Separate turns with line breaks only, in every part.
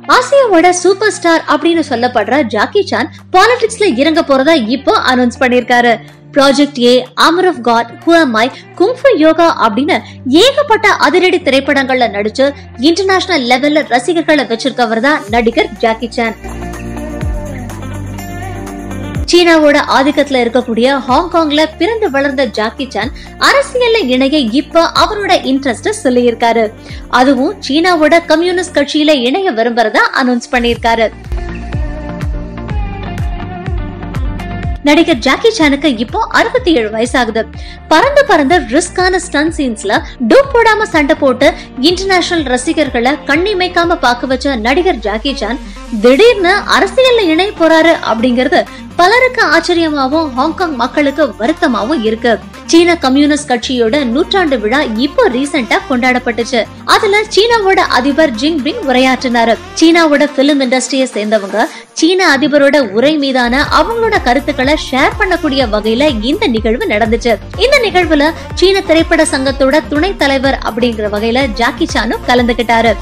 ஆசியாவோட super star அப்படின்னு சொல்லப்படுற Jackie Chan பாலிடிக்ஸ்ல இறங்க போறதா இப்போ அனௌன்ஸ் பண்ணிருக்காரு Project A Armour of God Who Am I Kung Fu Yoga அப்படின்னு ஏகப்பட்ட அதிரடி திரைப்படங்கள்ல நடிச்சு இன்டர்நேஷனல் லெவல்ல ரசிகர்களை வச்சிருக்கவர் தான் நடிகர் ஜாக்கி சான் சீனாவோட ஆதிக்கத்துல இருக்கக்கூடிய ஹாங்காங்ல பிறந்து வளர்ந்த ஜாக்கி சான் அரசியல்ல இணைய இப்ப அவரோட இன்ட்ரெஸ்ட் சொல்லியிருக்காரு அதுவும் சீனாவோட கம்யூனிஸ்ட் கட்சியில இணைய விரும்புறதா அனௌன்ஸ் பண்ணியிருக்காரு நடிகர் ஜாக்கி சானுக்கு இப்போ அறுபத்தி ஏழு வயசாகுது பறந்து பறந்து ரிஸ்கான ஸ்டன் சீன்ஸ்ல டூப் போடாம சண்டை போட்டு இன்டர்நேஷனல் ரசிகர்களை கண்ணிமைக்காம பார்க்க வச்ச நடிகர் ஜாக்கி சான் திடீர்னு அரசியல்ல இணைய போறாரு அப்படிங்கறது பலருக்கு ஆச்சரியமாவும் ஹாங்காங் மக்களுக்கு வருத்தமாவும் இருக்கு சீன கம்யூனிஸ்ட் கட்சியோட நூற்றாண்டு விழா இப்போ ரீசெண்டா கொண்டாடப்பட்டுச்சு அதுல சீனாவோட அதிபர் ஜிங் பிங் உரையாற்றினாரு சீனாவோட பிலிம் இண்டஸ்ட்ரியை சேர்ந்தவங்க சீன அதிபரோட உரை மீதான அவங்களோட கருத்துக்களை ஷேர் பண்ணக்கூடிய வகையில இந்த நிகழ்வு நடந்துச்சு இந்த நிகழ்வுல சீன திரைப்பட சங்கத்தோட துணைத் தலைவர் அப்படிங்கிற வகையில ஜாக்கி சானும் கலந்துகிட்டாரு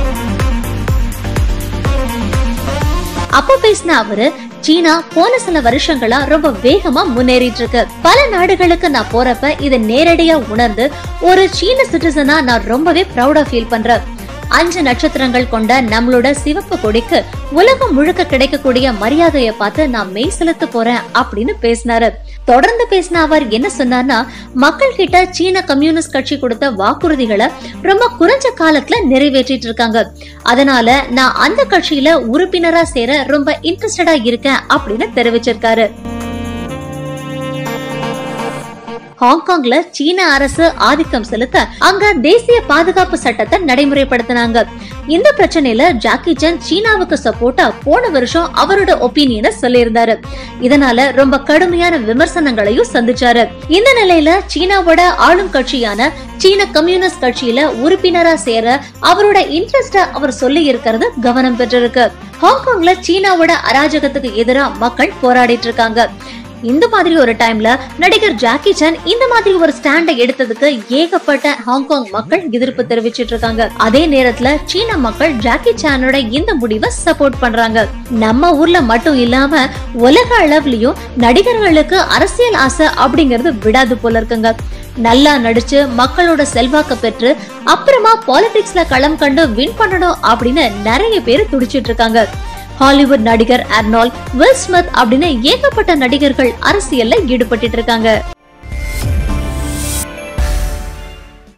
அப்ப பேசின அவரு சீனா போன சில வருஷங்களா ரொம்ப வேகமா முன்னேறிட்டு இருக்கு பல நாடுகளுக்கு நான் போறப்ப இதை நேரடியா உணர்ந்து ஒரு சீன சிட்டிசனா நான் ரொம்பவே ப்ரௌடா ஃபீல் பண்றேன் அஞ்சு நட்சத்திரங்கள் கொண்ட நம்மளோட சிவப்பு கொடிக்கு உலகம் முழுக்க கிடைக்கக்கூடிய மரியாதையை பார்த்து நான் மெய் செலுத்த போறேன் அப்படின்னு பேசினாரு தொடர்ந்து பேசின அவர் என்ன சொன்னார்னா மக்கள் கிட்ட சீன கம்யூனிஸ்ட் கட்சி கொடுத்த வாக்குறுதிகளை ரொம்ப குறைஞ்ச காலத்துல நிறைவேற்றிட்டு இருக்காங்க அதனால நான் அந்த கட்சியில உறுப்பினரா சேர ரொம்ப இன்ட்ரெஸ்டடா இருக்கேன் அப்படின்னு தெரிவிச்சிருக்காரு ஹாங்காங்ல சீன அரசு ஆதிக்கம் செலுத்த அங்க தேசிய பாதுகாப்பு சட்டத்தை நடைமுறைப்படுத்தினாங்க இந்த பிரச்சனையில ஜாக்கி சான் சீனாவுக்கு சப்போர்ட்டா போன வருஷம் அவரோட ஒப்பீனியனை சொல்லியிருந்தாரு இதனால ரொம்ப கடுமையான விமர்சனங்களையும் சந்திச்சாரு இந்த நிலையில சீனாவோட ஆளும் கட்சியான சீன கம்யூனிஸ்ட் கட்சியில உறுப்பினரா சேர அவரோட இன்ட்ரெஸ்ட அவர் சொல்லி இருக்கிறது கவனம் பெற்றிருக்கு ஹாங்காங்ல சீனாவோட அராஜகத்துக்கு எதிரா மக்கள் போராடிட்டு இருக்காங்க இந்த மாதிரி ஒரு டைம்ல நடிகர் ஜாக்கி சான் இந்த மாதிரி ஒரு ஸ்டாண்டை எடுத்ததுக்கு ஏகப்பட்ட ஹாங்காங் மக்கள் எதிர்ப்பு தெரிவிச்சிட்டு இருக்காங்க அதே நேரத்துல சீன மக்கள் ஜாக்கி சானோட இந்த முடிவை சப்போர்ட் பண்றாங்க நம்ம ஊர்ல மட்டும் இல்லாம உலக அளவுலயும் நடிகர்களுக்கு அரசியல் ஆசை அப்படிங்கறது விடாது போல இருக்குங்க நல்லா நடிச்சு மக்களோட செல்வாக்க பெற்று அப்புறமா பாலிடிக்ஸ்ல களம் கண்டு வின் பண்ணணும் அப்படின்னு நிறைய பேர் துடிச்சிட்டு இருக்காங்க ஹாலிவுட் நடிகர் அர்னால்ட் வில் ஸ்மித் அப்படின்னு ஏகப்பட்ட நடிகர்கள் அரசியல்ல ஈடுபட்டு இருக்காங்க